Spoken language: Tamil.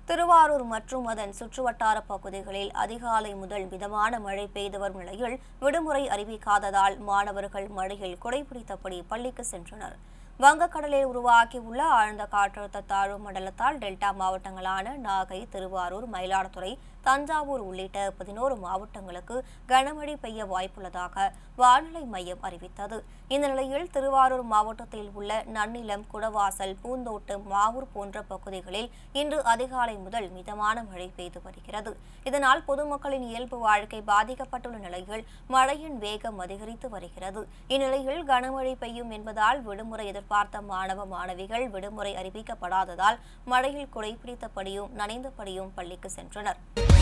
திருவாரூர் மற்றும் அதன் சுற்றுவட்டார பகுதிகளில் அதிகாலை முதல் மிதமான மழை பெய்து வரும் நிலையில் விடுமுறை அறிவிக்காததால் மாணவர்கள் மழையில் குடைபிடித்தபடி பள்ளிக்கு சென்றனர் வங்கக்கடலில் உருவாகியுள்ள ஆழ்ந்த காற்றழுத்த தாழ்வு மண்டலத்தால் டெல்டா மாவட்டங்களான நாகை திருவாரூர் மயிலாடுதுறை தஞ்சாவூர் உள்ளிட்ட பதினோரு மாவட்டங்களுக்கு கனமழை பெய்ய வாய்ப்புள்ளதாக வானிலை மையம் அறிவித்தது இந்த நிலையில் திருவாரூர் மாவட்டத்தில் உள்ள நன்னிலம் குடவாசல் பூந்தோட்டம் மாவூர் போன்ற பகுதிகளில் இன்று அதிகாலை முதல் மிதமான மழை பெய்து வருகிறது இதனால் பொதுமக்களின் இயல்பு வாழ்க்கை பாதிக்கப்பட்டுள்ள நிலையில் மழையின் வேகம் அதிகரித்து வருகிறது இந்நிலையில் கனமழை பெய்யும் என்பதால் விடுமுறை எதிர்பார்த்த மாணவ மாணவிகள் விடுமுறை அறிவிக்கப்படாததால் மழையில் குடைபிடித்தபடியும் நனைந்தபடியும் பள்ளிக்கு சென்றனர்